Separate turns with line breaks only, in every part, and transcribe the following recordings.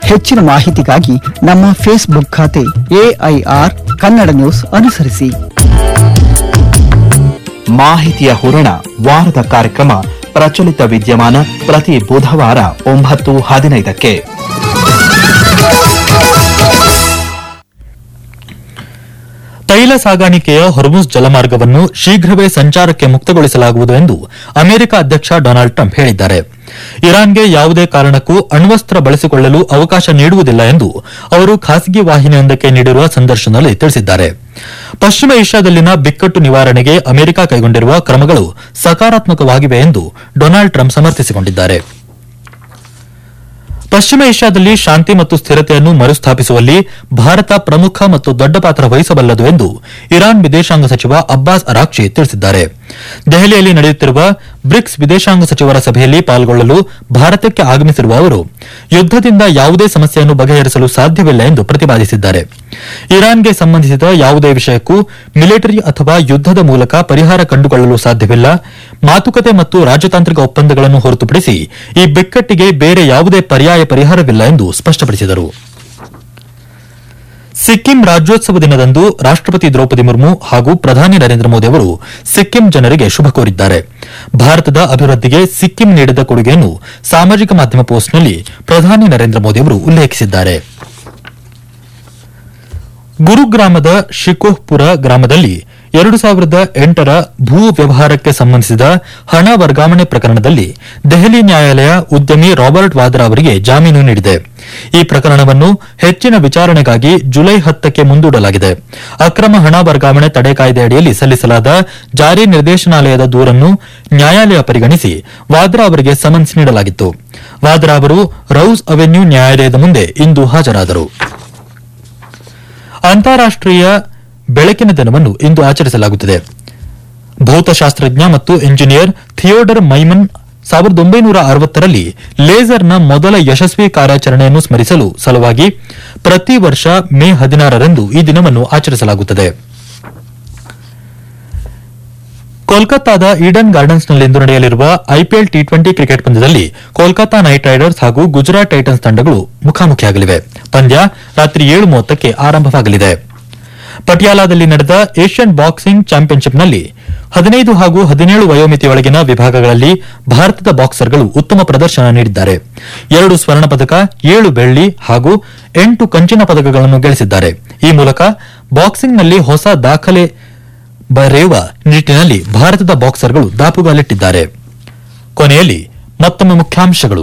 ಹೆಚ್ಚಿನ ಮಾಹಿತಿಗಾಗಿ ನಮ್ಮ ಫೇಸ್ಬುಕ್ ಖಾತೆ ಎಐಆರ್ ಕನ್ನಡ ನ್ಯೂಸ್ ಅನುಸರಿಸಿ
ಮಾಹಿತಿಯ ಹೂರಣ ವಾರದ ಕಾರ್ಯಕ್ರಮ ಪ್ರಚಲಿತ ವಿದ್ಯಮಾನ ಪ್ರತಿ ಬುಧವಾರ ಒಂಬತ್ತು ಹದಿನೈದಕ್ಕೆ
ತೈಲ ಸಾಗಾಣಿಕೆಯ ಹೊರ್ಮುಜ್ ಜಲಮಾರ್ಗವನ್ನು ಶೀಘ್ರವೇ ಸಂಚಾರಕ್ಕೆ ಮುಕ್ತಗೊಳಿಸಲಾಗುವುದು ಎಂದು ಅಮೆರಿಕ ಅಧ್ಯಕ್ಷ ಡೊನಾಲ್ಡ್ ಟ್ರಂಪ್ ಹೇಳಿದ್ದಾರೆ ಇರಾನ್ಗೆ ಯಾವುದೇ ಕಾರಣಕ್ಕೂ ಅಣ್ವಸ್ತ್ರ ಬಳಸಿಕೊಳ್ಳಲು ಅವಕಾಶ ನೀಡುವುದಿಲ್ಲ ಎಂದು ಅವರು ಖಾಸಗಿ ವಾಹಿನಿಯೊಂದಕ್ಕೆ ನೀಡಿರುವ ಸಂದರ್ಶನದಲ್ಲಿ ತಿಳಿಸಿದ್ದಾರೆ ಪಶ್ಚಿಮ ಏಷ್ಯಾದಲ್ಲಿನ ಬಿಕ್ಕಟ್ಟು ನಿವಾರಣೆಗೆ ಅಮೆರಿಕ ಕೈಗೊಂಡಿರುವ ಕ್ರಮಗಳು ಸಕಾರಾತ್ಮಕವಾಗಿವೆ ಎಂದು ಡೊನಾಲ್ಡ್ ಟ್ರಂಪ್ ಸಮರ್ಥಿಸಿಕೊಂಡಿದ್ದಾರೆ ಪಶ್ಚಿಮ ಏಷ್ಯಾದಲ್ಲಿ ಶಾಂತಿ ಮತ್ತು ಸ್ಥಿರತೆಯನ್ನು ಮರುಸ್ಥಾಪಿಸುವಲ್ಲಿ ಭಾರತ ಪ್ರಮುಖ ಮತ್ತು ದೊಡ್ಡ ಪಾತ್ರ ವಹಿಸಬಲ್ಲದು ಎಂದು ಇರಾನ್ ವಿದೇಶಾಂಗ ಸಚಿವ ಅಬ್ಬಾಸ್ ಅರಾಕ್ಚಿ ತಿಳಿಸಿದ್ದಾರೆ ದೆಹಲಿಯಲ್ಲಿ ನಡೆಯುತ್ತಿರುವ ಬ್ರಿಕ್ಸ್ ವಿದೇಶಾಂಗ ಸಚಿವರ ಸಭೆಯಲ್ಲಿ ಪಾಲ್ಗೊಳ್ಳಲು ಭಾರತಕ್ಕೆ ಆಗಮಿಸಿರುವ ಅವರು ಯುದ್ದದಿಂದ ಯಾವುದೇ ಸಮಸ್ಯೆಯನ್ನು ಬಗೆಹರಿಸಲು ಸಾಧ್ಯವಿಲ್ಲ ಎಂದು ಪ್ರತಿಪಾದಿಸಿದ್ದಾರೆ ಇರಾನ್ಗೆ ಸಂಬಂಧಿಸಿದ ಯಾವುದೇ ವಿಷಯಕ್ಕೂ ಮಿಲಿಟರಿ ಅಥವಾ ಯುದ್ದದ ಮೂಲಕ ಪರಿಹಾರ ಕಂಡುಕೊಳ್ಳಲು ಸಾಧ್ಯವಿಲ್ಲ ಮಾತುಕತೆ ಮತ್ತು ರಾಜತಾಂತ್ರಿಕ ಒಪ್ಪಂದಗಳನ್ನು ಹೊರತುಪಡಿಸಿ ಈ ಬಿಕ್ಕಟ್ಟಿಗೆ ಬೇರೆ ಯಾವುದೇ ಪರ್ಯಾಯ ಪರಿಹಾರವಿಲ್ಲ ಎಂದು ಸ್ಪಷ್ಟಪಡಿಸಿದರು ಸಿಕ್ಕಿಂ ರಾಜ್ಯೋತ್ಸವ ದಿನದಂದು ರಾಷ್ಟಪತಿ ದ್ರೌಪದಿ ಮುರ್ಮು ಹಾಗೂ ಪ್ರಧಾನಿ ನರೇಂದ್ರ ಮೋದಿ ಅವರು ಸಿಕ್ಕಿಂ ಜನರಿಗೆ ಶುಭ ಕೋರಿದ್ದಾರೆ ಭಾರತದ ಅಭಿವೃದ್ಧಿಗೆ ಸಿಕ್ಕಿಂ ನೀಡಿದ ಕೊಡುಗೆಯನ್ನು ಸಾಮಾಜಿಕ ಮಾಧ್ಯಮ ಪೋಸ್ಟ್ನಲ್ಲಿ ಪ್ರಧಾನಿ ನರೇಂದ್ರ ಮೋದಿ ಅವರು ಉಲ್ಲೇಖಿಸಿದ್ದಾರೆ ಗುರುಗ್ರಾಮದ ಶಿಕೋಹ್ಪುರ ಗ್ರಾಮದಲ್ಲಿ ಎರಡು ಸಾವಿರದ ಎಂಟರ ಭೂ ವ್ಯವಹಾರಕ್ಕೆ ಸಂಬಂಧಿಸಿದ ಹಣ ವರ್ಗಾವಣೆ ಪ್ರಕರಣದಲ್ಲಿ ದೆಹಲಿ ನ್ಯಾಯಾಲಯ ಉದ್ಯಮಿ ರಾಬರ್ಟ್ ವಾದ್ರಾ ಅವರಿಗೆ ಜಾಮೀನು ನೀಡಿದೆ ಈ ಪ್ರಕರಣವನ್ನು ಹೆಚ್ಚಿನ ವಿಚಾರಣೆಗಾಗಿ ಜುಲೈ ಹತ್ತಕ್ಕೆ ಮುಂದೂಡಲಾಗಿದೆ ಅಕ್ರಮ ಹಣ ವರ್ಗಾವಣೆ ತಡೆ ಕಾಯ್ದೆ ಅಡಿಯಲ್ಲಿ ಸಲ್ಲಿಸಲಾದ ಜಾರಿ ನಿರ್ದೇಶನಾಲಯದ ದೂರನ್ನು ನ್ಯಾಯಾಲಯ ಪರಿಗಣಿಸಿ ವಾದ್ರಾ ಅವರಿಗೆ ಸಮನ್ಸ್ ನೀಡಲಾಗಿತ್ತು ವಾದ್ರಾ ಅವರು ರೌಸ್ ಅವೆನ್ಯೂ ನ್ಯಾಯಾಲಯದ ಮುಂದೆ ಇಂದು ಹಾಜರಾದರು ಅಂತಾರಾಷ್ಟೀಯ ಬೆಳಕಿನ ದಿನವನ್ನು ಇಂದು ಆಚರಿಸಲಾಗುತ್ತಿದೆ ಭೌತಶಾಸ್ತ್ರಜ್ಞ ಮತ್ತು ಇಂಜಿನಿಯರ್ ಥಿಯೋಡರ್ ಮೈಮನ್ ಸಾವಿರದ ಒಂಬೈನೂರ ಅರವತ್ತರಲ್ಲಿ ಲೇಸರ್ನ ಮೊದಲ ಯಶಸ್ವಿ ಕಾರ್ಯಾಚರಣೆಯನ್ನು ಸ್ಮರಿಸಲು ಸಲುವಾಗಿ ಪ್ರತಿ ವರ್ಷ ಮೇ ಹದಿನಾರರಂದು ಈ ದಿನವನ್ನು ಆಚರಿಸಲಾಗುತ್ತದೆ ಕೋಲ್ಕತ್ತಾದ ಈಡನ್ ಗಾರ್ಡನ್ಸ್ನಲ್ಲಿಂದು ನಡೆಯಲಿರುವ ಐಪಿಎಲ್ ಟಿ ಟ್ವೆಂಟಿ ಕ್ರಿಕೆಟ್ ಪಂದ್ಯದಲ್ಲಿ ಕೋಲ್ಕತಾ ನೈಟ್ ರೈಡರ್ಸ್ ಹಾಗೂ ಗುಜರಾತ್ ಟೈಟನ್ಸ್ ತಂಡಗಳು ಮುಖಾಮುಖಿಯಾಗಲಿವೆ ಪಂದ್ಯ ರಾತ್ರಿ ಏಳು ಮೂವತ್ತಕ್ಕೆ ಆರಂಭವಾಗಲಿದೆ ಪಟಿಯಾಲಾದಲ್ಲಿ ನಡೆದ ಏಷ್ಯನ್ ಬಾಕ್ಸಿಂಗ್ ಚಾಂಪಿಯನ್ಶಿಪ್ನಲ್ಲಿ ಹದಿನೈದು ಹಾಗೂ ಹದಿನೇಳು ವಯೋಮಿತಿಯೊಳಗಿನ ವಿಭಾಗಗಳಲ್ಲಿ ಭಾರತದ ಬಾಕ್ಸರ್ಗಳು ಉತ್ತಮ ಪ್ರದರ್ಶನ ನೀಡಿದ್ದಾರೆ ಎರಡು ಸ್ವರ್ಣ ಪದಕ ಏಳು ಬೆಳ್ಳಿ ಹಾಗೂ ಎಂಟು ಕಂಚಿನ ಪದಕಗಳನ್ನು ಗಳಿಸಿದ್ದಾರೆ ಈ ಮೂಲಕ ಬಾಕ್ಸಿಂಗ್ನಲ್ಲಿ ಹೊಸ ದಾಖಲೆ ಬರೆಯುವ ನಿಟ್ಟಿನಲ್ಲಿ ಭಾರತದ ಬಾಕ್ಸರ್ಗಳು ದಾಪುಗಾಲಿಟ್ಟಿದ್ದಾರೆ ಕೊನೆಯಲ್ಲಿ ಮತ್ತೊಮ್ಮೆ ಮುಖ್ಯಾಂಶಗಳು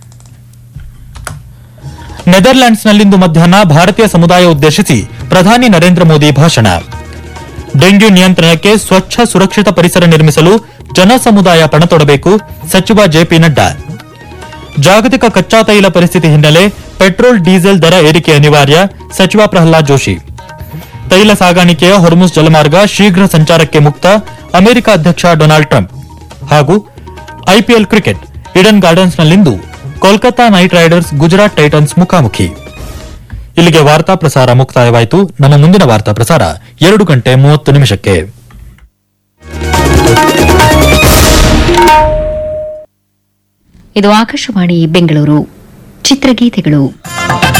ನೆದರ್ಲ್ಯಾಂಡ್ಸ್ನಲ್ಲಿಂದು ಮಧ್ಯಾಹ್ನ ಭಾರತೀಯ ಸಮುದಾಯ ಉದ್ದೇಶಿಸಿ ಪ್ರಧಾನಿ ನರೇಂದ್ರ ಮೋದಿ ಭಾಷಣ ಡೆಂಗ್ಯೂ ನಿಯಂತ್ರಣಕ್ಕೆ ಸ್ವಚ್ಛ ಸುರಕ್ಷಿತ ಪರಿಸರ ನಿರ್ಮಿಸಲು ಜನಸಮುದಾಯ ಪಣತೊಡಬೇಕು ಸಚಿವ ಜೆಪಿ ನಡ್ಡಾ ಜಾಗತಿಕ ಕಚ್ಚಾ ತೈಲ ಪರಿಸ್ಥಿತಿ ಹಿನ್ನೆಲೆ ಪೆಟ್ರೋಲ್ ಡೀಸೆಲ್ ದರ ಏರಿಕೆ ಅನಿವಾರ್ಯ ಸಚಿವ ಪ್ರಹ್ಲಾದ್ ಜೋಶಿ ತೈಲ ಸಾಗಾಣಿಕೆಯ ಹೊರ್ಮುಸ್ ಜಲಮಾರ್ಗ ಶೀಘ್ರ ಸಂಚಾರಕ್ಕೆ ಮುಕ್ತ ಅಮೆರಿಕ ಅಧ್ಯಕ್ಷ ಡೊನಾಲ್ಡ್ ಟ್ರಂಪ್ ಹಾಗೂ ಐಪಿಎಲ್ ಕ್ರಿಕೆಟ್ ಇಡನ್ ಗಾರ್ಡನ್ಸ್ನಲ್ಲಿಂದು Kolkata Knight Riders Gujarat Titans ಮುಖಾಮುಖಿ ಇಲ್ಲಿಗೆ ವಾರ್ತಾ ಪ್ರಸಾರ ಮುಕ್ತಾಯವಾಯಿತು ನಮ್ಮ ಮುಂದಿನ ವಾರ್ತಾ ಪ್ರಸಾರ ಎರಡು ಗಂಟೆ ಮೂವತ್ತು ನಿಮಿಷಕ್ಕೆ
ಇದು ಆಕಾಶವಾಣಿ ಬೆಂಗಳೂರು ಚಿತ್ರಗೀತೆಗಳು